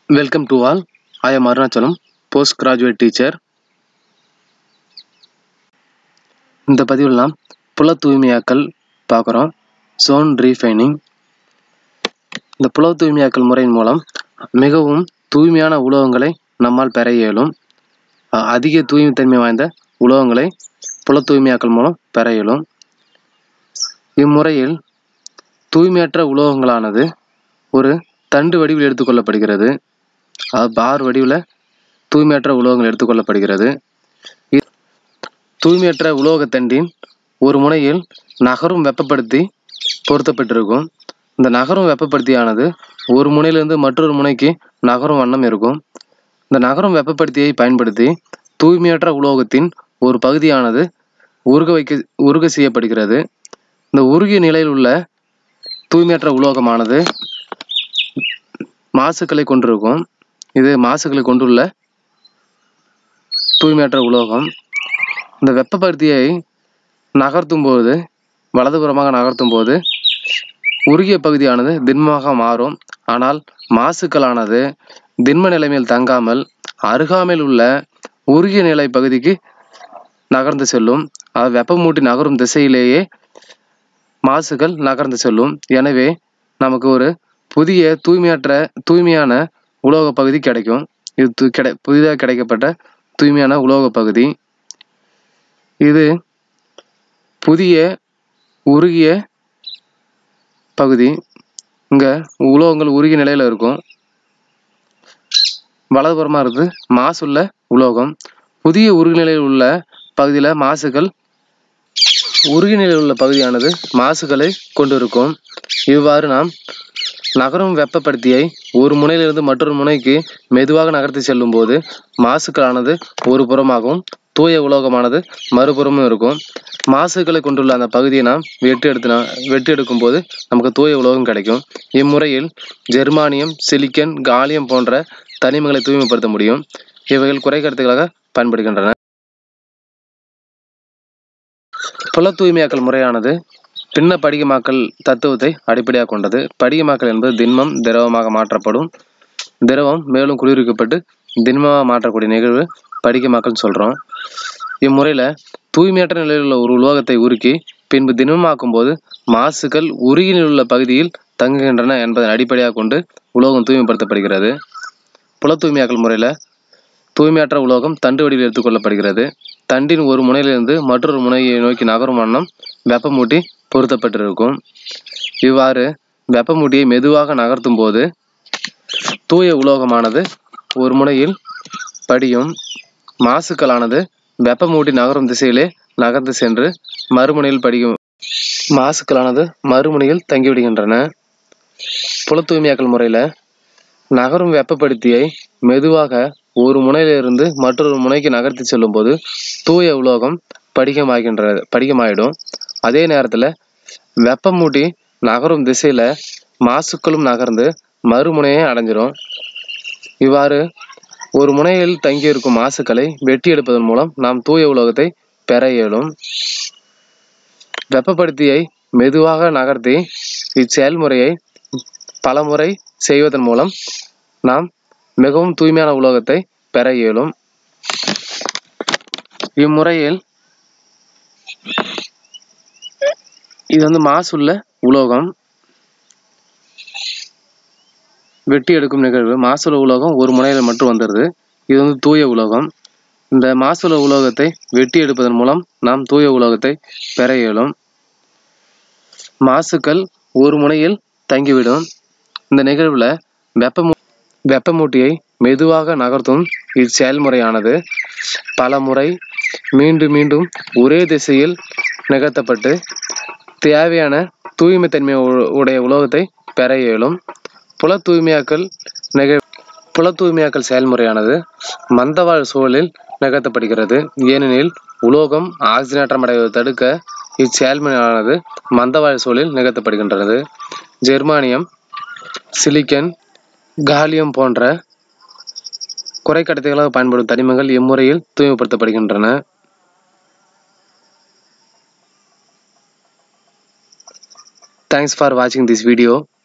Welcome to all. I am Arunachalam, postgraduate teacher. இந்த பதிவில் நாம் புல தூய்மையாக்கல் பார்க்குறோம் zone ரீஃபைனிங் இந்த புல தூய்மையாக்கல் முறையின் மூலம் மிகவும் தூய்மையான உலோகங்களை நம்மால் பெற இயலும் அ- அதிக தூய்மைத்தன்மை வாய்ந்த உலோகங்களை புல தூய்மையாக்கல் மூலம் பெற இயலும் இம்முறையில் தூய்மையற்ற உலோகங்களானது ஒரு தண்டு வடிவில் எடுத்துக்கொள்ளப்படுகிறது அது பார் வடிவில் தூய்மையற்ற உலோகங்கள் எடுத்துக்கொள்ளப்படுகிறது இ- தூய்மையற்ற உலோகத்தண்டின் ஒரு முனையில் நகரும் வெப்பப்படுத்தி பொருத்தப்பட்டிருக்கும் இந்த நகரும் வெப்பப்படுத்தியானது ஒரு முனையிலிருந்து மற்றொரு முனைக்கு நகரும் வண்ணம் இருக்கும் இந்த நகரும் வெப்பப்படுத்தியை பயன்படுத்தி தூய்மையற்ற உலோகத்தின் ஒரு பகுதியானது உருக வைக்க உருக செய்யப்படுகிறது இந்த உருகிய நிலையில் உள்ள தூய்மையற்ற உலோகமானது மாசுக்களை கொண்டிருக்கும் இது மாசுக்களை கொண்டுள்ள தூய்மையற்ற உலோகம் இந்த வெப்பப்படுத்தியை நகர்த்தும் போது வலதுபுறமாக நகர்த்தும் போது உருகிய பகுதியானது திண்மமாக மாறும் ஆனால் மாசுக்களானது திண்ம நிலைமையில் தங்காமல் அருகாமையில் உள்ள உருகிய நிலை பகுதிக்கு நகர்ந்து செல்லும் அது வெப்பமூட்டி நகரும் திசையிலேயே மாசுகள் நகர்ந்து செல்லும் எனவே நமக்கு ஒரு புதிய தூய்மையற்ற தூய்மையான உலோக பகுதி கிடைக்கும் இது து- கிடை புதிதாக கிடைக்கப்பட்ட தூய்மையான உலோக பகுதி இது புதிய உருகிய பகுதி இங்க உலோகங்கள் உருகிய நிலையில இருக்கும் வலதுபுறமா இருக்கு மாசுள்ள உலோகம் புதிய உருகிய நிலையில் உள்ள பகுதியில மாசுகள் உருகிய நிலையில் உள்ள பகுதியானது மாசுகளை கொண்டிருக்கும் இவ்வாறு நாம் நகரும் வெப்பப்படுத்தியை ஒரு முனையிலிருந்து மற்றொரு முனைக்கு மெதுவாக நகர்த்தி செல்லும் போது மாசுக்களானது ஒரு புறமாகவும் தூய உலோகமானது மறுபுறமும் இருக்கும் மாசுகளை கொண்டுள்ள அந்த பகுதியை நாம் வெட்டி எடுத்து வெட்டி எடுக்கும் போது நமக்கு தூய உலோகம் கிடைக்கும் இம்முறையில் ஜெர்மானியம் சிலிக்கன் காலியம் போன்ற தனிமங்களை தூய்மைப்படுத்த முடியும் இவைகள் குறைக்கருத்துகளாக பயன்படுகின்றன புல தூய்மையாக்கல் முறையானது பின்ன படிகமாக்கல் தத்துவத்தை அடிப்படையாக கொண்டது படிகமாக்கல் என்பது திண்மம் திரவமாக மாற்றப்படும் திரவம் மேலும் குளிர்விக்கப்பட்டு திண்மமாக மாற்றக்கூடிய நிகழ்வு படிகமாக்கல் சொல்றோம் இம்முறையில தூய்மையற்ற நிலையில் உள்ள ஒரு உலோகத்தை உருக்கி பின்பு திண்மமாக்கும் போது மாசுகள் உருகினில் உள்ள பகுதியில் தங்குகின்றன என்பதன் அடிப்படையாக கொண்டு உலோகம் தூய்மைப்படுத்தப்படுகிறது புல தூய்மையாக்கல் முறையில தூய்மையற்ற உலோகம் தண்டு வடிவில் எடுத்துக்கொள்ளப்படுகிறது தண்டின் ஒரு முனையிலிருந்து மற்றொரு முனையை நோக்கி நகரும் வண்ணம் வெப்பமூட்டி பொருத்தப்பட்டிருக்கும் இவ்வாறு வெப்பமூட்டியை மெதுவாக நகர்த்தும் போது தூய உலோகமானது ஒரு முனையில் படியும் மாசுக்களானது வெப்பமூட்டி நகரும் திசையிலே நகர்ந்து சென்று மறுமுனையில் படியும் மாசுக்களானது மறுமுனையில் தங்கிவிடுகின்றன புல தூய்மையாக்கல் முறையில நகரும் வெப்பப்படுத்தியை மெதுவாக ஒரு முனையிலிருந்து மற்றொரு முனைக்கு நகர்த்தி செல்லும்போது தூய உலோகம் படிகமாகின்றது படிகமாயிடும் அதே நேரத்துல வெப்பமூட்டி நகரும் திசையில மாசுக்களும் நகர்ந்து மறுமுனையை அடைஞ்சிரும் இவ்வாறு ஒரு முனையில் தங்கியிருக்கும் மாசுக்களை வெட்டி எடுப்பதன் மூலம் நாம் தூய உலோகத்தை பெற இயலும் வெப்பப்படுத்தியை மெதுவாக நகர்த்தி இச்செயல்முறையை பலமுறை செய்வதன் மூலம் நாம் மிகவும் தூய்மையான உலோகத்தை பெற இயலும் இம்முறையில் இது வந்து மாசுள்ள உலோகம் வெட்டி எடுக்கும் நிகழ்வு மாசுள்ள உலோகம் ஒரு முனையில மட்டும் வந்துடுது இது வந்து தூய உலோகம் இந்த மாசுள்ள உலோகத்தை வெட்டி எடுப்பதன் மூலம் நாம் தூய உலோகத்தை பெற இயலும் மாசுக்கள் ஒரு முனையில் தங்கிவிடும் இந்த நிகழ்வுல வெப்பமூ வெப்பமூட்டியை மெதுவாக நகர்த்தும் இச்செயல்முறையானது பல முறை மீண்டும் மீண்டும் ஒரே திசையில் நிகழ்த்தப்பட்டு தேவையான தூய்மைத்தன்மை உ- உடைய உலோகத்தை பெற இயலும் புல தூய்மையாக்கல் நிகழ் புல தூய்மையாக்கல் செயல்முறையானது மந்தவாழ் சூழலில் நிகழ்த்தப்படுகிறது ஏனெனில் உலோகம் ஆக்சிஜனேற்றம் அடைவதை தடுக்க இச்செயல்முறையானது மந்தவாழ் சூழலில் நிகழ்த்தப்படுகின்றது ஜெர்மானியம் சிலிக்கன் காலியம் போன்ற குறைக்கடத்திகளாக பயன்படும் தனிமங்கள் இம்முறையில் தூய்மைப்படுத்தப்படுகின்றன தேங்க்ஸ் ஃபார் வாட்சிங் திஸ் வீடியோ